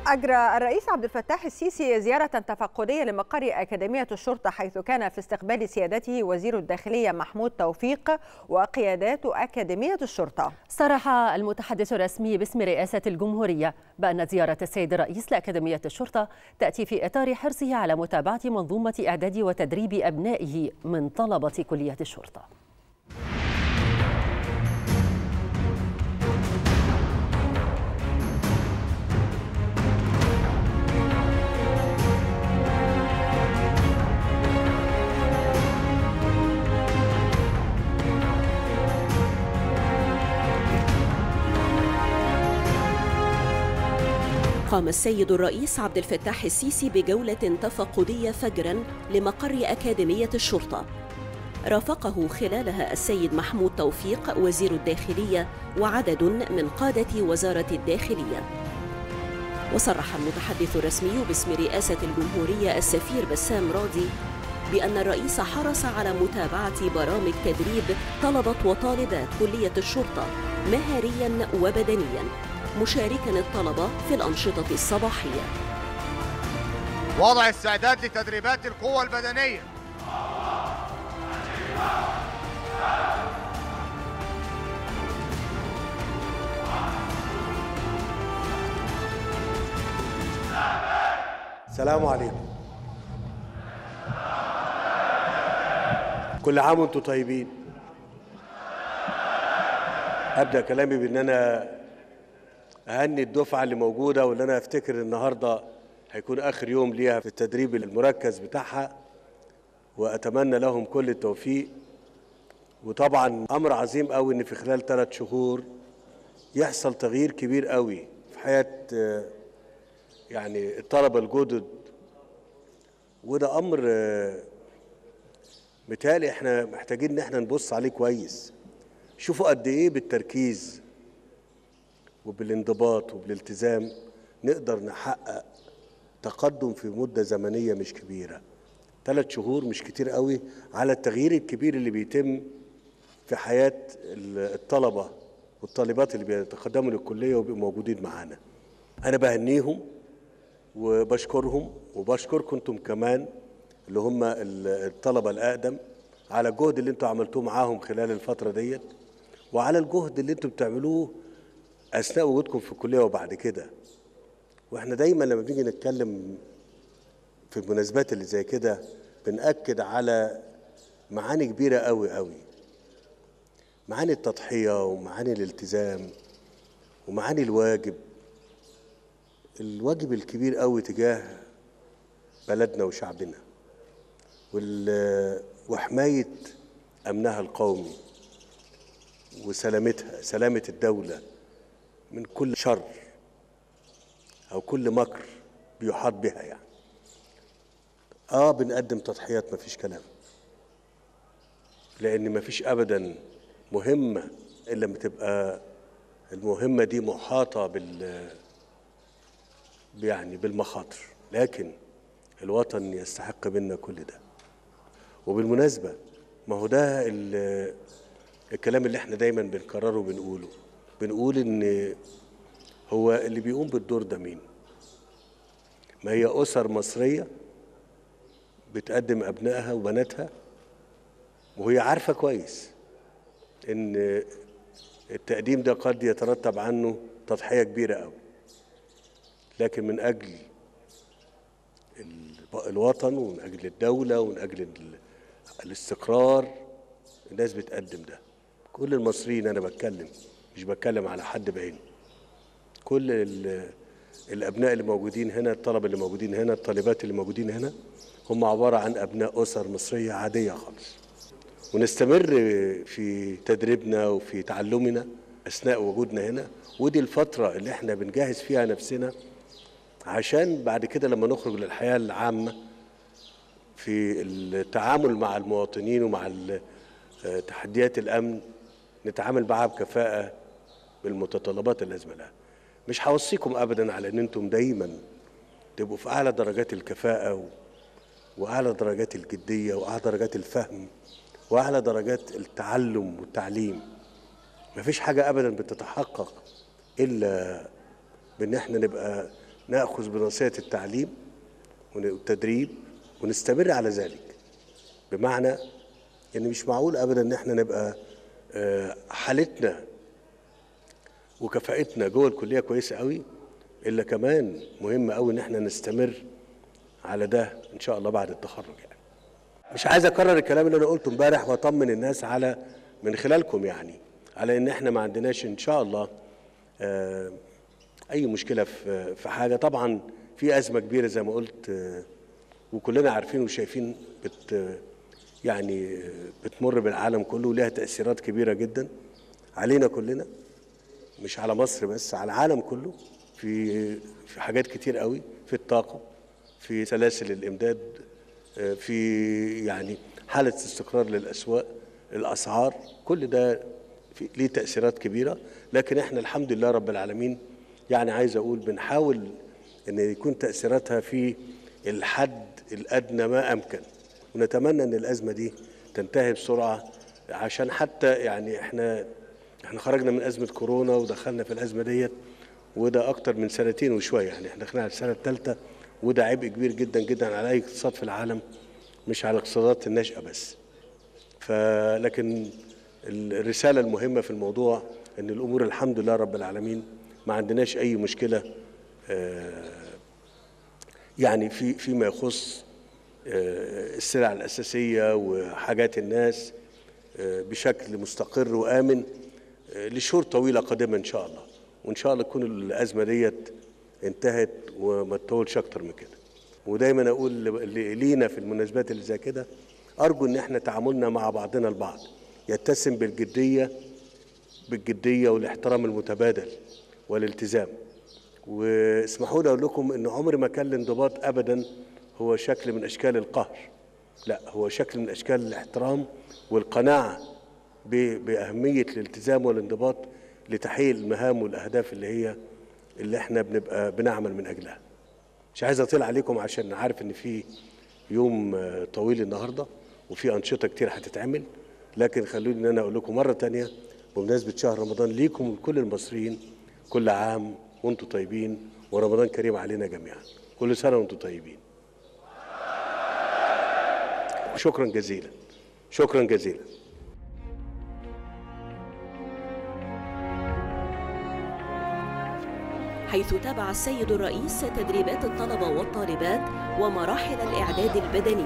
أجرى الرئيس عبد الفتاح السيسي زيارة تفقدية لمقر أكاديمية الشرطة حيث كان في استقبال سيادته وزير الداخلية محمود توفيق وقيادات أكاديمية الشرطة صرح المتحدث الرسمي باسم رئاسة الجمهورية بأن زيارة السيد الرئيس لأكاديمية الشرطة تأتي في إطار حرصه على متابعة منظومة إعداد وتدريب أبنائه من طلبة كلية الشرطة قام السيد الرئيس عبد الفتاح السيسي بجولة تفقدية فجرا لمقر أكاديمية الشرطة رافقه خلالها السيد محمود توفيق وزير الداخلية وعدد من قادة وزارة الداخلية وصرح المتحدث الرسمي باسم رئاسة الجمهورية السفير بسام راضي بأن الرئيس حرص على متابعة برامج تدريب طلبة وطالبات كلية الشرطة مهاريا وبدنيا مشاركا الطلبة في الأنشطة الصباحية وضع استعداد لتدريبات القوة البدنية السلام عليكم كل عام وانتم طيبين ابدا كلامي بان انا اهني الدفعه اللي موجوده واللي انا افتكر النهارده هيكون اخر يوم ليها في التدريب المركز بتاعها واتمنى لهم كل التوفيق وطبعا امر عظيم قوي ان في خلال ثلاث شهور يحصل تغيير كبير قوي في حياه آه، يعني الطلبه الجدد وده امر آه، متهيألي احنا محتاجين ان احنا نبص عليه كويس شوفوا قد ايه بالتركيز وبالانضباط وبالالتزام نقدر نحقق تقدم في مدة زمنية مش كبيرة ثلاث شهور مش كتير قوي على التغيير الكبير اللي بيتم في حياة الطلبة والطالبات اللي بيتقدموا للكلية وبيبقوا موجودين معانا أنا بهنيهم وبشكرهم وبشكركم انتم كمان اللي هم الطلبة الأقدم على الجهد اللي انتم عملتوه معاهم خلال الفترة ديت وعلى الجهد اللي انتم بتعملوه اثناء وجودكم في الكليه وبعد كده واحنا دايما لما بنيجي نتكلم في المناسبات اللي زي كده بنأكد على معاني كبيره قوي قوي معاني التضحيه ومعاني الالتزام ومعاني الواجب الواجب الكبير قوي تجاه بلدنا وشعبنا وال- وحمايه امنها القومي وسلامتها سلامه الدوله من كل شر او كل مكر بيحاط بها يعني اه بنقدم تضحيات مفيش كلام لان مفيش ابدا مهمه الا لما تبقى المهمه دي محاطه بال يعني بالمخاطر لكن الوطن يستحق منا كل ده وبالمناسبه ما هو ده ال- الكلام اللي احنا دايما بنكرره وبنقوله بنقول ان هو اللي بيقوم بالدور ده مين ما هي اسر مصريه بتقدم ابنائها وبناتها وهي عارفه كويس ان التقديم ده قد يترتب عنه تضحيه كبيره قوي لكن من اجل ال- الوطن ومن اجل الدوله ومن اجل ال- الاستقرار الناس بتقدم ده كل المصريين انا بتكلم مش بتكلم على حد بعينه كل ال- الابناء اللي موجودين هنا الطلبه اللي موجودين هنا الطالبات اللي موجودين هنا هم عباره عن ابناء اسر مصريه عاديه خالص ونستمر في تدريبنا وفي تعلمنا اثناء وجودنا هنا ودي الفتره اللي احنا بنجهز فيها نفسنا عشان بعد كده لما نخرج للحياه العامه في التعامل مع المواطنين ومع ال- آه، تحديات الامن نتعامل معاها بكفاءه بالمتطلبات اللازمه لها مش هوصيكم ابدا على ان انتم دايما تبقوا في اعلى درجات الكفاءه و... واعلى درجات الجديه واعلى درجات الفهم واعلى درجات التعلم والتعليم مفيش حاجه ابدا بتتحقق الا بان احنا نبقى ناخذ بنصيحه التعليم والتدريب ونستمر على ذلك بمعنى ان مش معقول ابدا ان احنا نبقى آه، حالتنا وكفاءتنا جوه الكليه كويسه قوي الا كمان مهم قوي ان احنا نستمر على ده ان شاء الله بعد التخرج يعني مش عايز اكرر الكلام اللي انا قلته امبارح واطمن الناس على من خلالكم يعني على ان احنا ما عندناش ان شاء الله آه، اي مشكله في في حاجه طبعا في ازمه كبيره زي ما قلت آه، وكلنا عارفين وشايفين بت يعني آه، بتمر بالعالم كله ولها تاثيرات كبيره جدا علينا كلنا مش على مصر بس على العالم كله في في حاجات كتير قوي في الطاقه في سلاسل الامداد آه، في يعني حاله استقرار للاسواق الاسعار كل ده في ليه تاثيرات كبيره لكن احنا الحمد لله رب العالمين يعني عايز اقول بنحاول ان يكون تاثيراتها في الحد الادنى ما امكن ونتمنى ان الازمه دي تنتهي بسرعه عشان حتى يعني احنا احنا خرجنا من ازمه كورونا ودخلنا في الازمه ديت وده اكتر من سنتين وشويه يعني احنا دخلنا على السنه الثالثه وده عبء كبير جدا جدا على اي اقتصاد في العالم مش على الاقتصادات الناشئه بس فلكن الرساله المهمه في الموضوع ان الامور الحمد لله رب العالمين ما عندناش اي مشكله آه، يعني في فيما يخص آه، السلع الاساسيه وحاجات الناس آه، بشكل مستقر وامن آه، لشهور طويله قادمه ان شاء الله وان شاء الله تكون الازمه ديت انتهت وما تطولش اكتر من كده ودايما اقول ل- ل- لينا في المناسبات اللي زي كده ارجو ان احنا تعاملنا مع بعضنا البعض يتسم بالجديه بالجديه والاحترام المتبادل والالتزام واسمحوا لي اقول لكم ان عمر ما كان الانضباط ابدا هو شكل من اشكال القهر لا هو شكل من اشكال الاحترام والقناعه ب- باهميه الالتزام والانضباط لتحقيق المهام والاهداف اللي هي اللي احنا بنبقى بنعمل من اجلها مش عايز اطيل عليكم عشان عارف ان في يوم آه، طويل النهارده وفي انشطه كتير هتتعمل لكن خلوني ان انا اقول لكم مره تانية بمناسبه شهر رمضان ليكم ولكل المصريين كل عام وانتم طيبين ورمضان كريم علينا جميعا كل سنه وانتم طيبين شكرا جزيلا شكرا جزيلا حيث تابع السيد الرئيس تدريبات الطلبة والطالبات ومراحل الإعداد البدني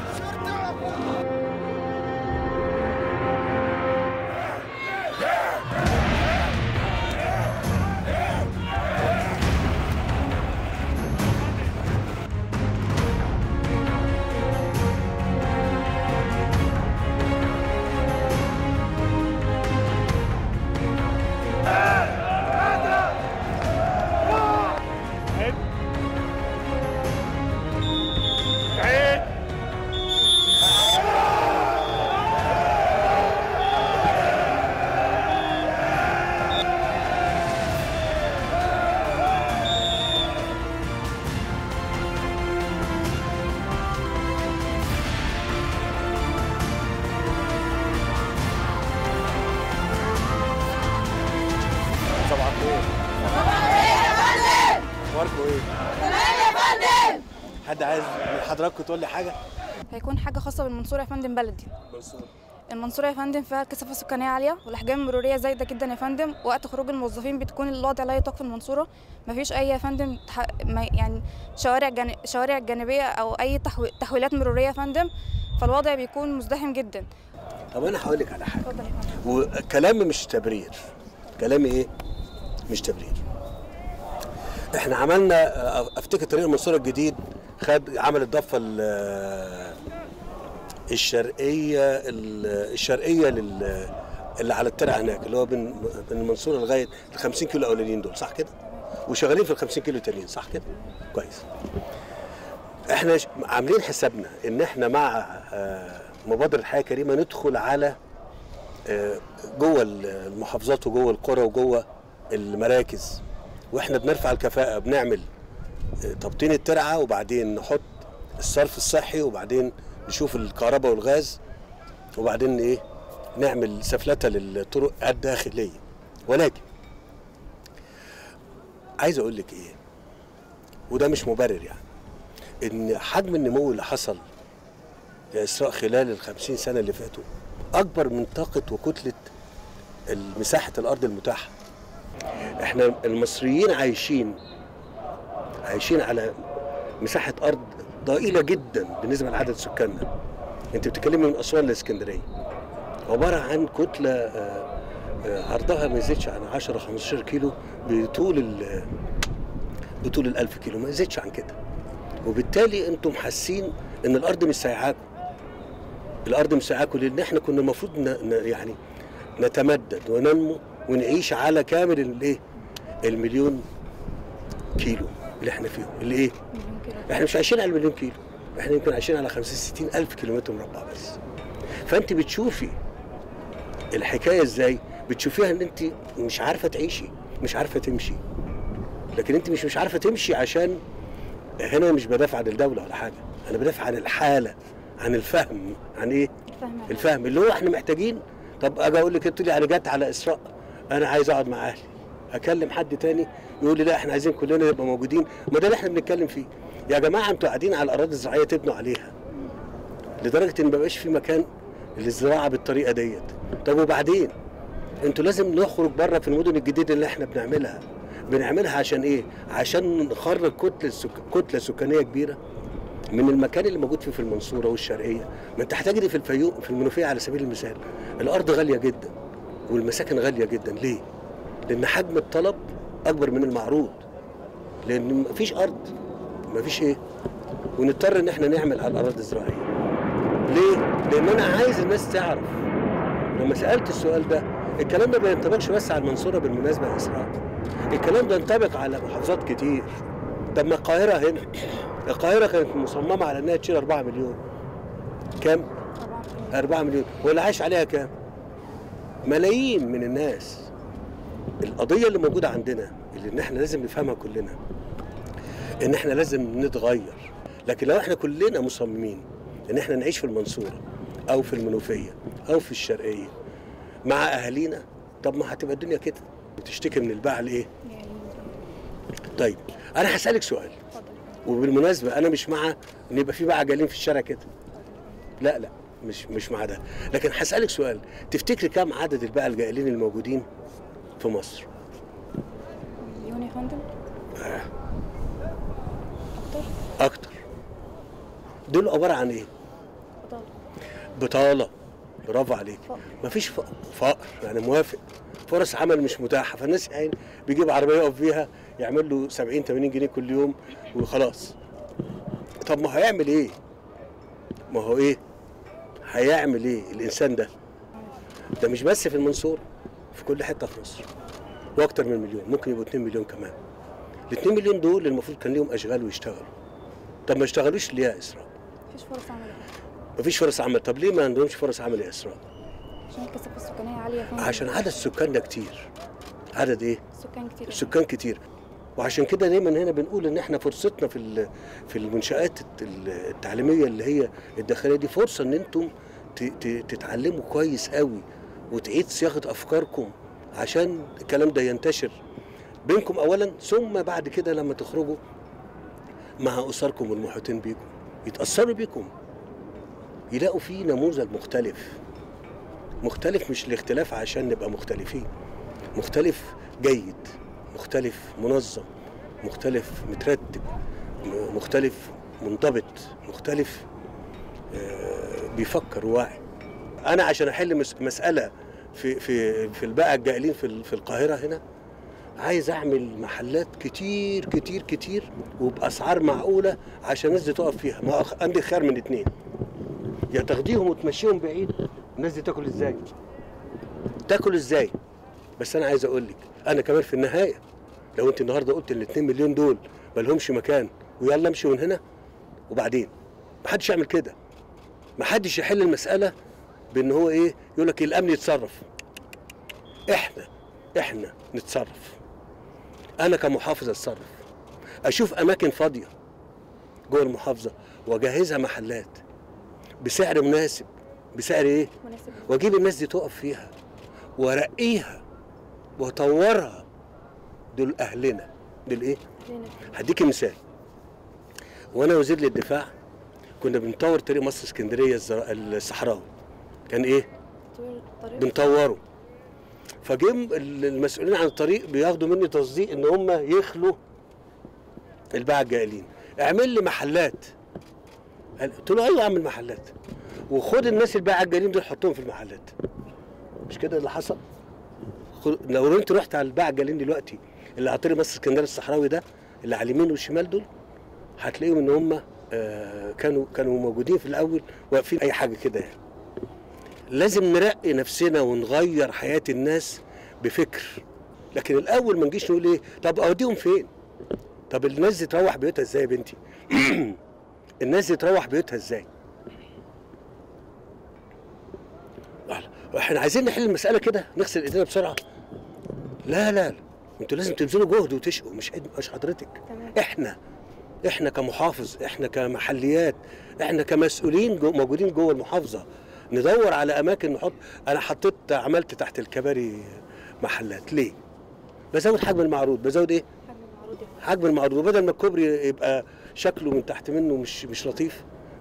صباح الخير اخباركم ايه؟ تمام يا فندم حد عايز من حضراتكم تقول لي حاجه؟ هيكون حاجة خاصة بالمنصورة يا فندم بلدي المنصورة يا فندم فيها كثافة سكانية عالية والأحجام المرورية زايدة جدا يا فندم وقت خروج الموظفين بتكون الوضع لا يطاق في المنصورة مفيش أي يا فندم تح... ما يعني شوارع جان... شوارع جانبية أو أي تحو... تحويلات مرورية يا فندم فالوضع بيكون مزدحم جدا طب انا هقول لك على حاجه اتفضل يا فندم وكلامي مش تبرير كلامي ايه مش تبرير احنا عملنا افتكر طريق المنصوره الجديد خد عمل الضفه ال- الشرقيه ال- الشرقيه لل اللي على الترع هناك اللي هو من من المنصوره لغايه ال 50 كيلو الاولانيين دول صح كده؟ وشغالين في ال 50 كيلو التانيين صح كده؟ كويس. احنا ش- عاملين حسابنا ان احنا مع آه، مبادره حياه كريمه ندخل على آه، جوه المحافظات وجوه القرى وجوه المراكز واحنا بنرفع الكفاءه بنعمل آه، تبطين الترعه وبعدين نحط الصرف الصحي وبعدين نشوف الكهرباء والغاز وبعدين ايه نعمل سفلته للطرق الداخليه ولكن عايز اقول لك ايه وده مش مبرر يعني ان حجم النمو اللي حصل يا اسراء خلال ال 50 سنه اللي فاتوا اكبر من طاقه وكتله مساحه الارض المتاحه احنا المصريين عايشين عايشين على مساحه ارض ضئيله جدا بالنسبه لعدد سكاننا انت بتتكلمي من اسوان لاسكندريه عباره عن كتله آه، آه، عرضها ما يزيدش عن 10 15 كيلو بطول ال بطول ال 1000 كيلو ما يزيدش عن كده وبالتالي انتم حاسين ان الارض مش سايعاكم الارض مش سايعاكم لان احنا كنا المفروض ن... ن... يعني نتمدد وننمو ونعيش على كامل الايه المليون كيلو اللي احنا فيهم اللي ايه مليون كيلو احنا مش عايشين على المليون كيلو احنا يمكن عايشين على 50 60 الف كيلومتر مربع بس فانت بتشوفي الحكايه ازاي بتشوفيها ان انت مش عارفه تعيشي مش عارفه تمشي لكن انت مش مش عارفه تمشي عشان هنا مش بدافع عن الدوله ولا حاجه انا بدافع عن الحاله عن الفهم عن ايه فاهمة الفهم اللي هو احنا محتاجين طب اجي اقول لك انت لي انا جت على اسراء انا عايز اقعد مع اهلي اكلم حد تاني يقول لي لا احنا عايزين كلنا نبقى موجودين ما ده اللي احنا بنتكلم فيه يا جماعه انتوا قاعدين على الاراضي الزراعيه تبنوا عليها لدرجه ان ما بقاش في مكان للزراعه بالطريقه ديت طب وبعدين انتوا لازم نخرج بره في المدن الجديده اللي احنا بنعملها بنعملها عشان ايه عشان نخرج كتله سك... كتله سكانيه كبيره من المكان اللي موجود فيه في المنصوره والشرقيه ما انت هتجري في الفيوم في المنوفيه على سبيل المثال الارض غاليه جدا والمساكن غاليه جدا ليه لان حجم الطلب اكبر من المعروض لان مفيش ارض مفيش ايه ونضطر ان احنا نعمل على الاراضي الزراعيه ليه لان انا عايز الناس تعرف لما سالت السؤال ده الكلام ده ما ينطبقش بس على المنصوره بالمناسبه يا اسراء الكلام ده ينطبق على محافظات كتير طب ما القاهره هنا القاهره كانت مصممه على انها تشيل 4 مليون كام 4 مليون واللي عايش عليها كام ملايين من الناس القضيه اللي موجوده عندنا اللي ان احنا لازم نفهمها كلنا ان احنا لازم نتغير لكن لو احنا كلنا مصممين ان احنا نعيش في المنصوره او في المنوفيه او في الشرقيه مع اهالينا طب ما هتبقى الدنيا كده بتشتكي من الباعة الايه طيب انا هسالك سؤال وبالمناسبه انا مش مع ان يبقى في باعة جايين في الشارع كده لا لا مش مش مع ده لكن هسالك سؤال تفتكري كم عدد الباعة الجائلين الموجودين في مصر مليون يا فندم اكتر دول عباره عن ايه بطالة بطاله برافو عليك فقر. مفيش فقر فقر يعني موافق فرص عمل مش متاحه فالناس يعني بيجيب عربيه يقف فيها يعمل له 70 80 جنيه كل يوم وخلاص طب ما هيعمل ايه ما هو ايه هيعمل ايه الانسان ده ده مش بس في المنصوره في كل حته في مصر واكتر من مليون ممكن يبقوا 2 مليون كمان ال 2 مليون دول المفروض كان ليهم اشغال ويشتغلوا طب ما اشتغلوش ليه يا اسراء مفيش فرص عمل مفيش فرص عمل طب ليه ما عندهمش فرص عمل يا اسراء عشان الكثافة السكانية عالية يا فندم عشان عدد سكاننا كتير عدد ايه السكان كتير السكان كتير وعشان كده دايما هنا بنقول ان احنا فرصتنا في ال- في المنشات الت- التعليميه اللي هي الداخليه دي فرصه ان انتم ت- ت- تتعلموا كويس قوي وتعيد صياغه افكاركم عشان الكلام ده ينتشر بينكم اولا ثم بعد كده لما تخرجوا مع اسركم والمحيطين بيكم يتاثروا بيكم يلاقوا فيه نموذج مختلف مختلف مش الاختلاف عشان نبقى مختلفين مختلف جيد مختلف منظم مختلف مترتب م- مختلف منضبط مختلف آه، بيفكر وواعي انا عشان احل مس- مساله في في في الباقه الجائلين في ال- في القاهره هنا عايز اعمل محلات كتير كتير كتير وباسعار معقوله عشان الناس دي تقف فيها ما أخ- عندي خيار من اتنين يا تاخديهم وتمشيهم بعيد الناس دي تاكل ازاي تاكل ازاي بس انا عايز اقول لك انا كمان في النهايه لو انت النهارده قلت ان 2 مليون دول ما لهمش مكان ويلا امشي من هنا وبعدين ما حدش يعمل كده ما حدش يحل المساله بان هو ايه يقول لك الامن يتصرف احنا احنا نتصرف انا كمحافظ اتصرف اشوف اماكن فاضيه جوه المحافظه واجهزها محلات بسعر مناسب بسعر ايه مناسب واجيب الناس دي تقف فيها وارقيها واطورها دول اهلنا دول ايه لنا هديكي مثال وانا وزير للدفاع كنا بنطور طريق مصر اسكندريه الزر- الصحراوي كان ايه بنطوره فجم ال- المسؤولين عن الطريق بياخدوا مني تصديق ان هم يخلوا الباعة الجائلين اعمل لي محلات قال- قلت له ايوه اعمل محلات وخد الناس الباعة الجائلين دول حطهم في المحلات مش كده اللي حصل خد- لو انت رحت على الباعة الجائلين دلوقتي اللي على طريق مصر اسكندريه الصحراوي ده اللي على اليمين والشمال دول هتلاقيهم ان هم آه، كانوا كانوا موجودين في الاول واقفين اي حاجه كده يعني لازم نرقي نفسنا ونغير حياه الناس بفكر لكن الاول ما نجيش نقول ايه طب اوديهم فين طب الناس دي تروح بيوتها ازاي يا بنتي الناس دي تروح بيوتها ازاي احنا عايزين نحل المساله كده نغسل ايدينا بسرعه لا لا لا انتوا لازم تبذلوا جهد وتشقوا مش مش حضرتك احنا احنا كمحافظ احنا كمحليات احنا كمسؤولين جو موجودين جوه المحافظه ندور على اماكن نحط انا حطيت عملت تحت الكباري محلات ليه بزود حجم المعروض بزود ايه حجم المعروض وبدل ما الكوبري يبقى شكله من تحت منه مش مش لطيف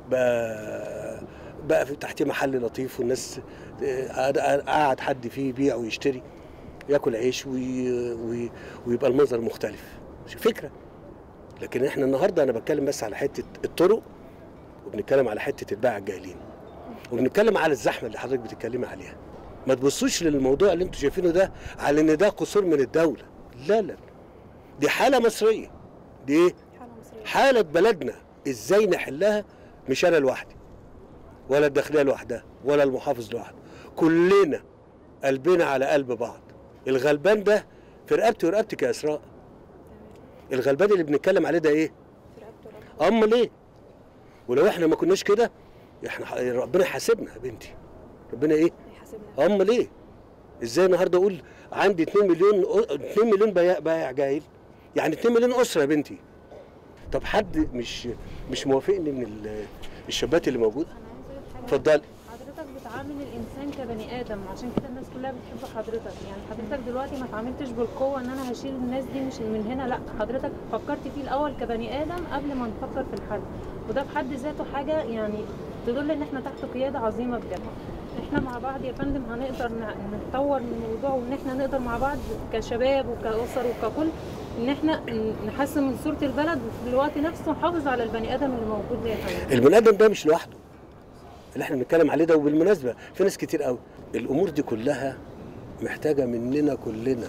بقى بقى في تحتيه محل لطيف والناس قاعد- قاعد حد فيه يبيع ويشتري ياكل عيش وي وي ويبقى المنظر مختلف مش فكره لكن احنا النهارده انا بتكلم بس على حته الطرق وبنتكلم على حته الباعة الجاهلين وبنتكلم على الزحمه اللي حضرتك بتتكلمي عليها ما تبصوش للموضوع اللي انتوا شايفينه ده على ان ده قصور من الدوله لا لا دي حاله مصريه دي ايه حاله بلدنا ازاي نحلها مش انا لوحدي ولا الداخليه لوحدها ولا المحافظ لوحده كلنا قلبنا على قلب بعض الغلبان ده في رقبتي ورقبتك يا اسراء الغلبان اللي بنتكلم عليه ده ايه امال ايه ولو احنا ما كناش كده احنا ح- ربنا يحاسبنا يا بنتي ربنا ايه امال ايه ازاي النهارده اقول عندي 2 مليون 2 مليون بياع بائع جاهل يعني 2 مليون اسره يا بنتي طب حد مش مش موافقني من ال- الشابات اللي موجوده اتفضلي حضرتك بتعامل الانسان كبني ادم عشان كده الناس كلها بتحب حضرتك يعني حضرتك دلوقتي ما تعاملتش بالقوه ان انا هشيل الناس دي مش من هنا لا حضرتك فكرت فيه الاول كبني ادم قبل ما نفكر في الحل وده في حد ذاته حاجه يعني تدل ان احنا تحت قياده عظيمه بجد احنا مع بعض يا فندم هنقدر ن- نتطور من الموضوع وان احنا نقدر مع بعض كشباب وكاسر وككل ان احنا ن- نحسن من صوره البلد وفي الوقت نفسه نحافظ على البني ادم اللي موجود ده يا فندم البني ادم ده مش لوحده اللي احنا بنتكلم عليه ده وبالمناسبه في ناس كتير قوي الامور دي كلها محتاجه مننا كلنا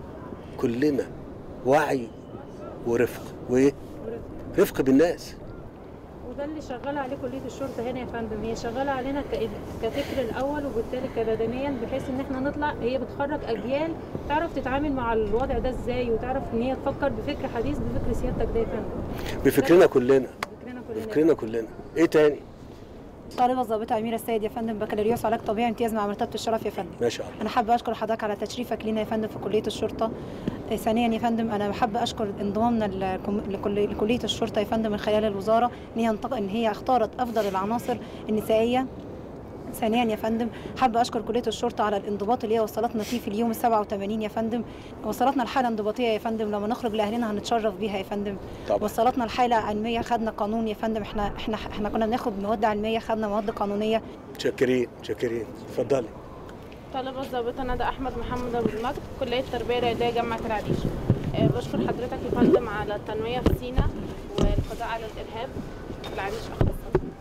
كلنا وعي ورفق وايه رفق بالناس وده اللي شغال عليه كليه الشرطه هنا يا فندم هي شغاله علينا ك- كفكر الاول وبالتالي كبدنيا بحيث ان احنا نطلع هي بتخرج اجيال تعرف تتعامل مع الوضع ده ازاي وتعرف ان هي تفكر بفكر حديث بفكر سيادتك ده يا فندم بفكرنا كلنا فكرنا كلنا بفكرنا كلنا ايه تاني طالبة الضابطة أميرة السيد يا فندم بكالوريوس علاج طبيعي امتياز مع مرتبة الشرف يا فندم ما شاء الله أنا حابة أشكر حضرتك على تشريفك لينا يا فندم في كلية الشرطة آه، ثانيا يا فندم أنا حابة أشكر انضمامنا لكم- لكل- لكلية الشرطة يا فندم من خلال الوزارة إن هي انتق- إن هي اختارت أفضل العناصر النسائية ثانيا يا فندم حابة أشكر كلية الشرطة على الانضباط اللي هي وصلتنا فيه في اليوم ال 87 يا فندم وصلتنا لحالة انضباطية يا فندم لما نخرج لأهلنا هنتشرف بيها يا فندم طبعا وصلتنا لحالة علمية خدنا قانون يا فندم احنا احنا احنا كنا بناخد مواد علمية خدنا مواد قانونية متشكرين متشكرين اتفضلي طالبة الضابطة ندى أحمد محمد أبو المجد كلية التربية الرياضية جامعة العريش آه، بشكر حضرتك يا فندم على التنمية في سينا والقضاء على الإرهاب في العريش أخصائي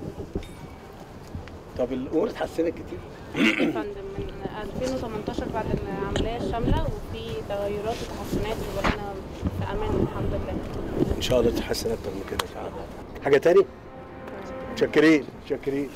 طب الامور اتحسنت كتير يا فندم من 2018 بعد العملية الشاملة وفي تغيرات وتحسنات وبقينا في أمان الحمد لله ان شاء الله تتحسن اكتر من كده ان شاء الله حاجه تاني متشكرين متشكرين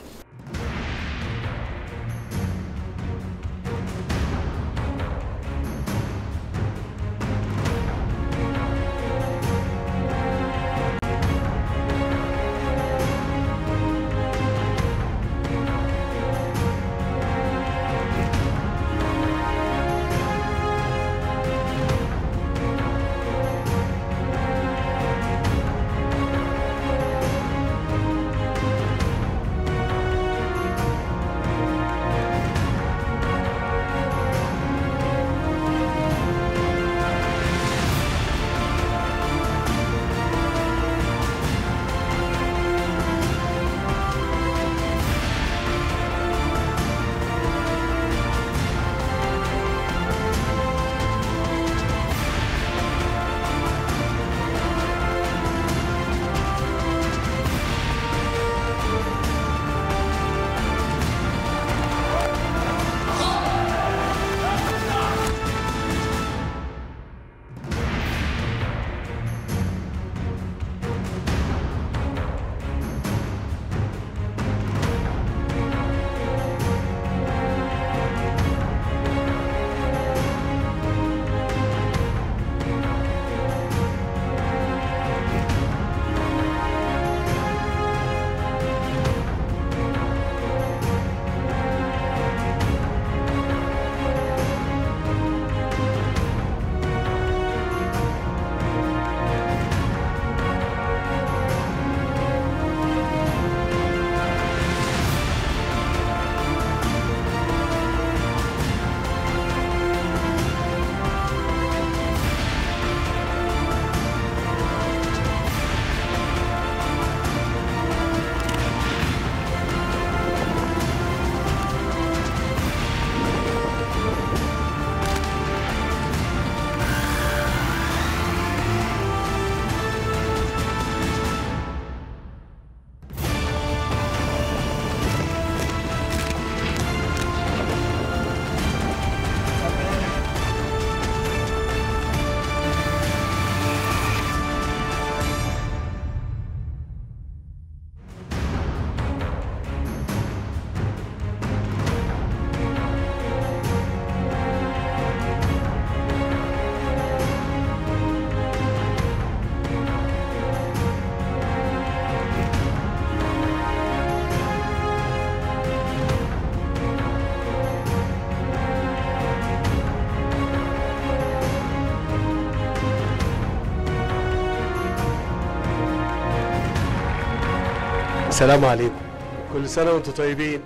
السلام عليكم كل سنة وانتم طيبين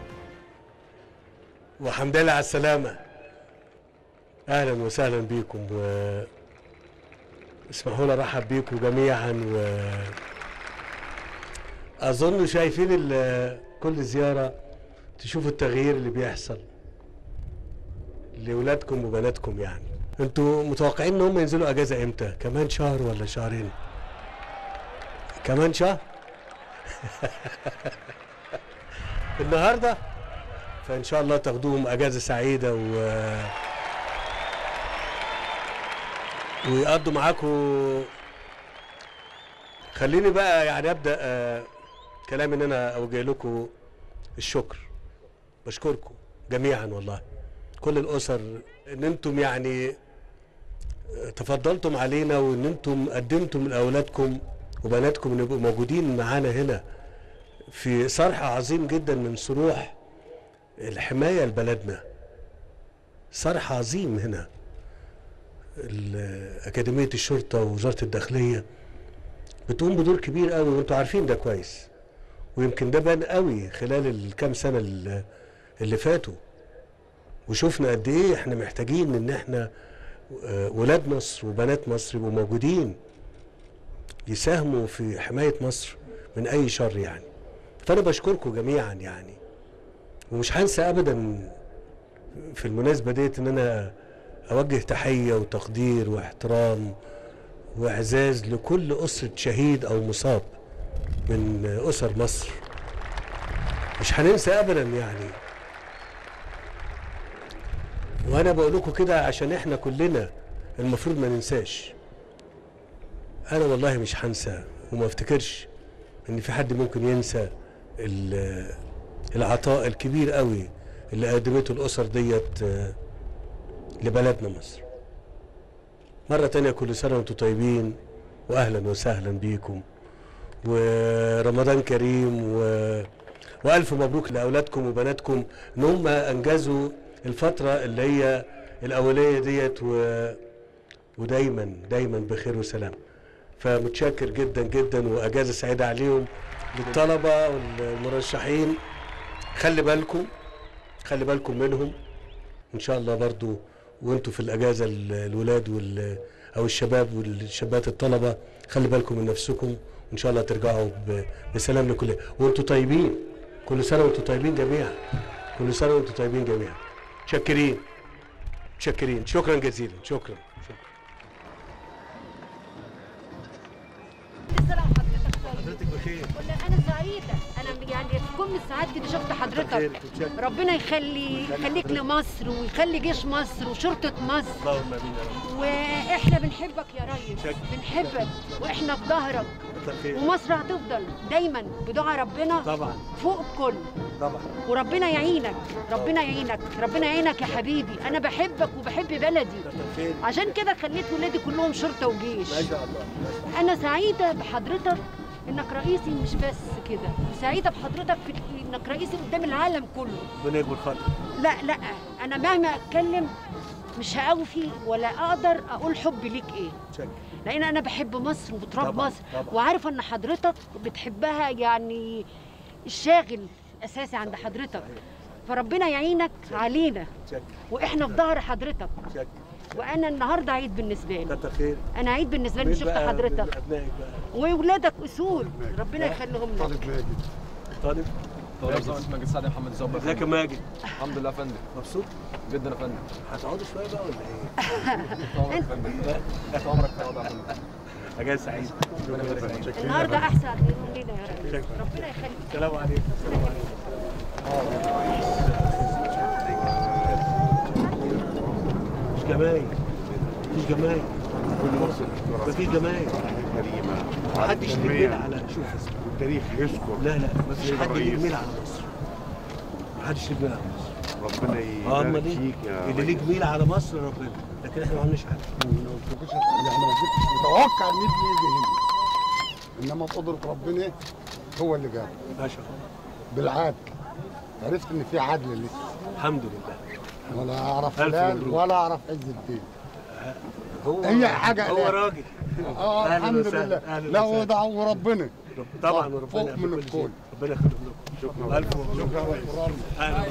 وحمد لله على السلامة أهلا وسهلا بيكم و اسمحوا لي أرحب بيكم جميعا و أظن شايفين ال- كل زيارة تشوفوا التغيير اللي بيحصل لأولادكم وبناتكم يعني انتوا متوقعين ان هم ينزلوا اجازة امتى؟ كمان شهر ولا شهرين؟ كمان شهر؟ النهارده فان شاء الله تاخدوهم اجازه سعيده و ويقضوا معاكم خليني بقى يعني ابدا آه، كلام ان انا اوجه لكم الشكر بشكركم جميعا والله كل الاسر ان انتم يعني آه، تفضلتم علينا وان انتم قدمتم لاولادكم وبناتكم ان يبقوا موجودين معانا هنا في صرح عظيم جدا من صروح الحماية لبلدنا صرح عظيم هنا ال- أكاديمية الشرطة ووزارة الداخلية بتقوم بدور كبير قوي وانتوا عارفين ده كويس ويمكن ده بان قوي خلال الكام سنة اللي- اللي فاتوا وشفنا قد ايه احنا محتاجين ان احنا آه، ولاد مصر وبنات مصر يبقوا موجودين يساهموا في حماية مصر من أي شر يعني فأنا بشكركم جميعا يعني ومش هنسى أبدا في المناسبة ديت إن أنا أوجه تحية وتقدير واحترام وإعزاز لكل أسرة شهيد أو مصاب من أسر مصر مش هننسى أبدا يعني وأنا بقول لكم كده عشان إحنا كلنا المفروض ما ننساش انا والله مش هنسى وما افتكرش ان في حد ممكن ينسى ال- العطاء الكبير قوي اللي قدمته الاسر ديت آه، لبلدنا مصر مرة تانية كل سنة وانتم طيبين واهلا وسهلا بيكم ورمضان كريم و... والف مبروك لاولادكم وبناتكم ان هم انجزوا الفترة اللي هي الاولية ديت و... ودايما دايما بخير وسلام فمتشكر جدا جدا واجازه سعيده عليهم للطلبه والمرشحين خلي بالكم خلي بالكم منهم ان شاء الله برضو وانتوا في الاجازه ال- الولاد وال او الشباب والشابات الطلبه خلي بالكم من نفسكم وان شاء الله ترجعوا ب- بسلام لكل وانتوا طيبين كل سنه وانتوا طيبين جميعا كل سنه وانتوا طيبين جميعا متشكرين متشكرين شكرا جزيلا شكرا شكرا حضرتك بخير والله انا سعيده انا يعني في كل السعادة اللي شفت حضرتك ربنا يخلي يخليك لمصر ويخلي جيش مصر وشرطه مصر اللهم امين يا رب واحنا بنحبك يا ريس شكرا. بنحبك واحنا في ظهرك كتر خير ومصر هتفضل دايما بدعاء ربنا طبعا فوق الكل طبعا وربنا يعينك ربنا يعينك ربنا يعينك يا حبيبي انا بحبك وبحب بلدي كتر خير عشان كده خليت ولادي كلهم شرطه وجيش ما شاء الله انا سعيده بحضرتك انك رئيسي مش بس كده سعيده بحضرتك في انك رئيسي قدام العالم كله ربنا يكبر خاطرك لا لا انا مهما اتكلم مش هأوفي ولا اقدر اقول حب ليك ايه شكرا لان انا بحب مصر وتراب طبعاً، مصر طبعاً. وعارفه ان حضرتك بتحبها يعني الشاغل اساسي عند حضرتك فربنا يعينك علينا شكرا واحنا في ظهر حضرتك شكرا وانا النهارده عيد بالنسبه لي كتر خير انا عيد بالنسبه لي مين شفت بقى حضرتك من ابنائك بقى واولادك اصول ربنا يخليهم لك طالب ماجد طالب طالب زمالة ماجد سعد محمد الزوبة ازيك يا ماجد الحمد لله يا فندم مبسوط جدا يا فندم هتقعدوا شويه بقى ولا ايه طول عمرك يا فندم طول عمرك يا فندم اجازه سعيده ربنا يبارك فيك. النهارده احسن يوم لينا يا رب شكرا. ربنا يخليك السلام عليكم السلام عليكم مش جمايل مفيش جمايل مفيش جمايل كريمة محدش ليه ميل على شوف اسمع. التاريخ يذكر لا لا مفيش سيد حد ليه الرئيس. ميل على مصر محدش ليه ميل على مصر ربنا اه يبارك امال ايه فيك يا اللي ليه جميل على مصر ربنا لكن احنا ما عملناش حاجه يعني ما كنتش متوقع ان ابني يجي هنا انما بقدرة ربنا هو اللي جاب ما شاء الله بالعدل عرفت ان في عدل لسه الحمد لله ولا اعرف ألف فلان مبروك. ولا اعرف عز الدين هو هي حاجة هو لا. راجل اه أهلاً الحمد وسهلاً، لله أهلاً لا وسهلاً. وضع وربنا طبعا فوق وربنا من يعمل كل الكل. شيء. ربنا يخليك لكم شكرا الف شكرا اهلا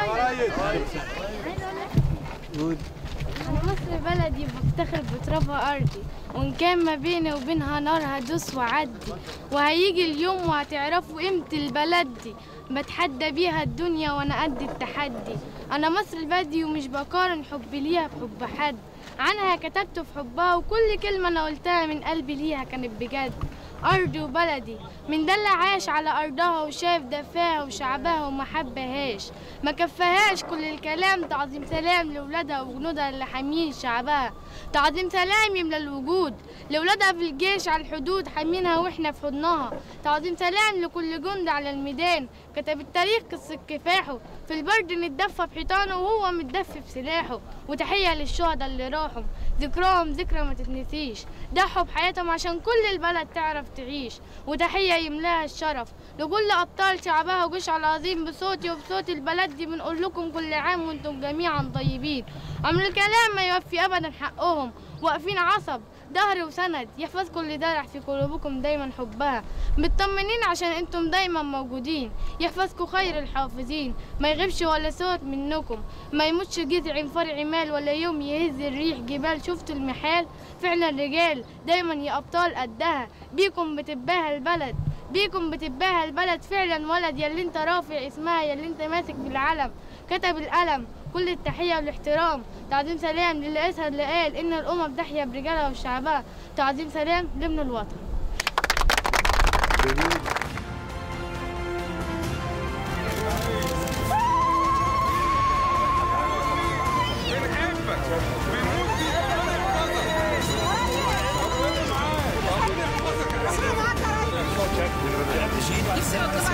وسهلا أنا مصر بلدي بفتخر بترابها أرضي وإن كان ما بيني وبينها نار هدوس وعدي وهيجي اليوم وهتعرفوا قيمة البلد دي بتحدى بيها الدنيا وأنا قد التحدي أنا مصر بلدي ومش بقارن حبي ليها بحب حد عنها كتبت في حبها وكل كلمة أنا قلتها من قلبي ليها كانت بجد أرضي وبلدي من ده اللي عاش على أرضها وشاف دفاها وشعبها وما حبهاش ما كفاهاش كل الكلام تعظيم سلام لولادها وجنودها اللي حامين شعبها تعظيم سلام يملى الوجود لولادها في الجيش على الحدود حامينها واحنا في حضنها تعظيم سلام لكل جند على الميدان كتب التاريخ قصة كفاحه في البرد نتدفى بحيطانه وهو متدفي بسلاحه وتحية للشهداء اللي راحوا ذكراهم ذكرى ما تتنسيش ضحوا بحياتهم عشان كل البلد تعرف تعيش وتحية يملاها الشرف لكل أبطال شعبها وجيش العظيم بصوتي وبصوت البلد دي بنقول لكم كل عام وانتم جميعا طيبين عمر الكلام ما يوفي أبدا حقهم واقفين عصب ظهر وسند يحفظكم اللي زرع في قلوبكم دايما حبها مطمنين عشان انتم دايما موجودين يحفظكم خير الحافظين ما يغيبش ولا صوت منكم ما يموتش جذع فرع مال ولا يوم يهز الريح جبال شفتوا المحال فعلا رجال دايما يا ابطال قدها بيكم بتباهى البلد بيكم بتباهى البلد فعلا ولد يا اللي انت رافع اسمها يا اللي انت ماسك بالعلم كتب القلم كل التحية والاحترام تعظيم سلام للي أسهل اللي قال إن الأمم تحيا برجالها وشعبها تعظيم سلام لابن الوطن نفسي